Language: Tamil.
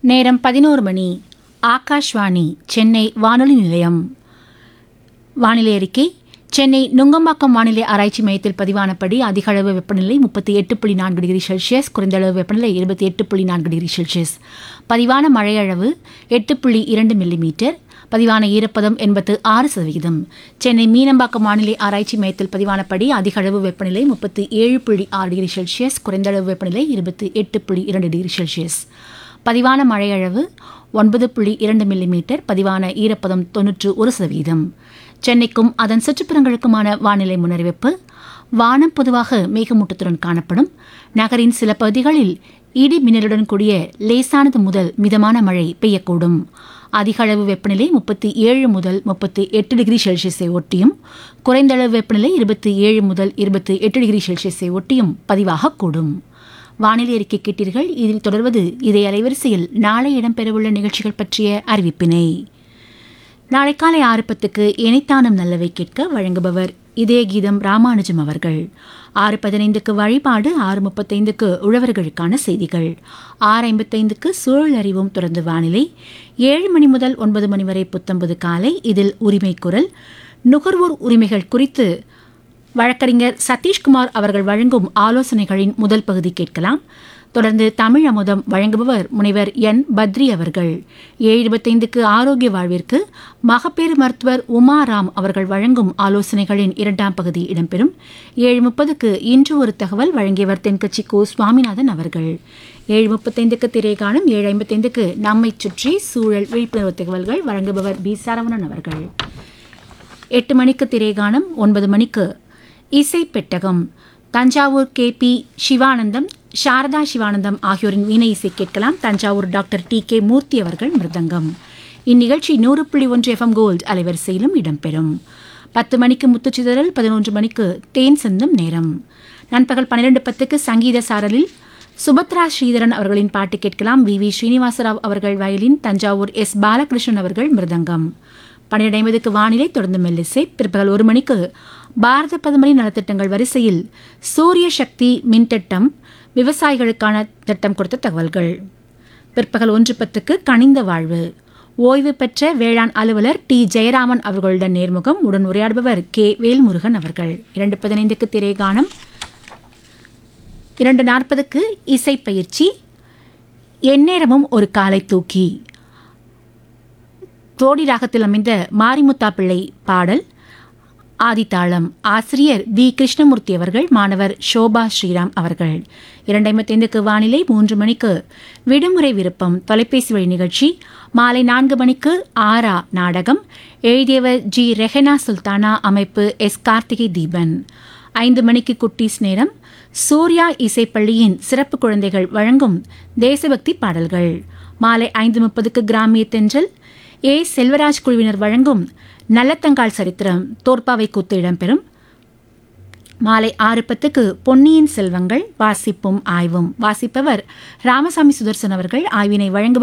நேரம் பதினோரு மணி ஆகாஷ்வாணி சென்னை வானொலி நிலையம் வானிலை அறிக்கை சென்னை நுங்கம்பாக்கம் வானிலை ஆராய்ச்சி மையத்தில் பதிவானபடி அதிக அளவு வெப்பநிலை முப்பத்தி எட்டு புள்ளி நான்கு டிகிரி செல்சியஸ் குறைந்த அளவு வெப்பநிலை இருபத்தி எட்டு புள்ளி நான்கு டிகிரி செல்சியஸ் பதிவான மழை அளவு எட்டு புள்ளி இரண்டு மில்லிமீட்டர் பதிவான ஈரப்பதம் எண்பத்து ஆறு சதவிகிதம் சென்னை மீனம்பாக்கம் வானிலை ஆராய்ச்சி மையத்தில் பதிவானபடி அதிக அளவு வெப்பநிலை முப்பத்தி ஏழு புள்ளி ஆறு டிகிரி செல்சியஸ் குறைந்த அளவு வெப்பநிலை இருபத்தி எட்டு புள்ளி இரண்டு டிகிரி செல்சியஸ் பதிவான மழை அளவு ஒன்பது புள்ளி இரண்டு மில்லிமீட்டர் பதிவான ஈரப்பதம் தொன்னூற்று ஒரு சதவீதம் சென்னைக்கும் அதன் சுற்றுப்புறங்களுக்குமான வானிலை முன்னறிவிப்பு வானம் பொதுவாக மேகமூட்டத்துடன் காணப்படும் நகரின் சில பகுதிகளில் இடி மின்னலுடன் கூடிய லேசானது முதல் மிதமான மழை பெய்யக்கூடும் அதிக அளவு வெப்பநிலை முப்பத்தி ஏழு முதல் முப்பத்தி எட்டு டிகிரி செல்சியஸை ஒட்டியும் குறைந்த அளவு வெப்பநிலை இருபத்தி ஏழு முதல் இருபத்தி எட்டு டிகிரி செல்சியஸை ஒட்டியும் பதிவாகக்கூடும் வானிலை அறிக்கை கேட்டீர்கள் இதில் தொடர்வது இதே அலைவரிசையில் நாளை இடம்பெறவுள்ள நிகழ்ச்சிகள் பற்றிய அறிவிப்பினை நாளை காலை ஆறு பத்துக்கு இணைத்தானம் நல்லவை கேட்க வழங்குபவர் இதய கீதம் ராமானுஜம் அவர்கள் ஆறு பதினைந்துக்கு வழிபாடு ஆறு முப்பத்தைந்துக்கு உழவர்களுக்கான செய்திகள் ஆறு ஐம்பத்தைந்துக்கு சூழல் அறிவும் தொடர்ந்து வானிலை ஏழு மணி முதல் ஒன்பது மணி வரை புத்தம்பது காலை இதில் உரிமை குரல் நுகர்வோர் உரிமைகள் குறித்து வழக்கறிஞர் சதீஷ்குமார் அவர்கள் வழங்கும் ஆலோசனைகளின் முதல் பகுதி கேட்கலாம் தொடர்ந்து தமிழ் அமுதம் வழங்குபவர் முனைவர் என் பத்ரி அவர்கள் ஏழு இருபத்தைந்துக்கு ஆரோக்கிய வாழ்விற்கு மகப்பேறு மருத்துவர் உமா ராம் அவர்கள் வழங்கும் ஆலோசனைகளின் இரண்டாம் பகுதி இடம்பெறும் ஏழு முப்பதுக்கு இன்று ஒரு தகவல் வழங்கியவர் தென்கட்சி கோ சுவாமிநாதன் அவர்கள் ஏழு முப்பத்தைந்துக்கு திரைகாணும் ஏழு ஐம்பத்தைந்துக்கு நம்மை சுற்றி சூழல் விழிப்புணர்வு தகவல்கள் வழங்குபவர் பி சரவணன் அவர்கள் எட்டு மணிக்கு திரைகானம் ஒன்பது மணிக்கு இசை பெட்டகம் தஞ்சாவூர் கே பி சிவானந்தம் சாரதா சிவானந்தம் ஆகியோரின் வீணை இசை கேட்கலாம் Thanjavur doctor T K Murthy அவர்கள் மிருதங்கம் இந்நிகழ்ச்சி நூறு புள்ளி ஒன்று எஃப்எம் கோல்டு அலைவரிசையிலும் இடம்பெறும் பத்து மணிக்கு முத்துச்சிதறல் பதினொன்று மணிக்கு தேன் சிந்தும் நேரம் நண்பகல் பன்னிரண்டு பத்துக்கு சங்கீத சாரலில் சுபத்ரா ஸ்ரீதரன் அவர்களின் பாட்டு கேட்கலாம் வி வி ஸ்ரீனிவாசராவ் அவர்கள் வயலின் தஞ்சாவூர் எஸ் பாலகிருஷ்ணன் அவர்கள் மிருதங்கம் பன்னிரண்டு ஐம்பதுக்கு வானிலை தொடர்ந்து மெல்லிசை பிற்பகல் ஒரு மணிக்கு பாரத பிரதமரின் நலத்திட்டங்கள் வரிசையில் சூரிய சக்தி மின்திட்டம் விவசாயிகளுக்கான திட்டம் கொடுத்த தகவல்கள் பிற்பகல் ஒன்று பத்துக்கு கனிந்த வாழ்வு ஓய்வு பெற்ற வேளாண் அலுவலர் டி ஜெயராமன் அவர்களுடன் நேர்முகம் உடன் உரையாடுபவர் கே வேல்முருகன் அவர்கள் இரண்டு பதினைந்துக்கு திரைகானம் இரண்டு நாற்பதுக்கு இசைப்பயிற்சி எந்நேரமும் ஒரு காலை தூக்கி தோடி ராகத்தில் அமைந்த மாரிமுத்தா பிள்ளை பாடல் ஆதித்தாளம் ஆசிரியர் வி கிருஷ்ணமூர்த்தி அவர்கள் மாணவர் ஷோபா ஸ்ரீராம் அவர்கள் இரண்டு ஐம்பத்தைந்துக்கு வானிலை மூன்று மணிக்கு விடுமுறை விருப்பம் தொலைபேசி வழி நிகழ்ச்சி மாலை நான்கு மணிக்கு ஆரா நாடகம் எழுதியவர் ஜி ரெஹனா சுல்தானா அமைப்பு எஸ் கார்த்திகை தீபன் ஐந்து மணிக்கு குட்டீஸ் நேரம் சூர்யா இசைப்பள்ளியின் சிறப்பு குழந்தைகள் வழங்கும் தேசபக்தி பாடல்கள் மாலை ஐந்து முப்பதுக்கு கிராமிய தென்றல் ஏ செல்வராஜ் குழுவினர் வழங்கும் நல்லத்தங்கால் சரித்திரம் தோற்பாவை கூத்து இடம்பெறும் மாலை ஆறு பத்துக்கு பொன்னியின் செல்வங்கள் வாசிப்பும் ஆய்வும் வாசிப்பவர் ராமசாமி சுதர்சன் அவர்கள் ஆய்வினை வழங்குபவர்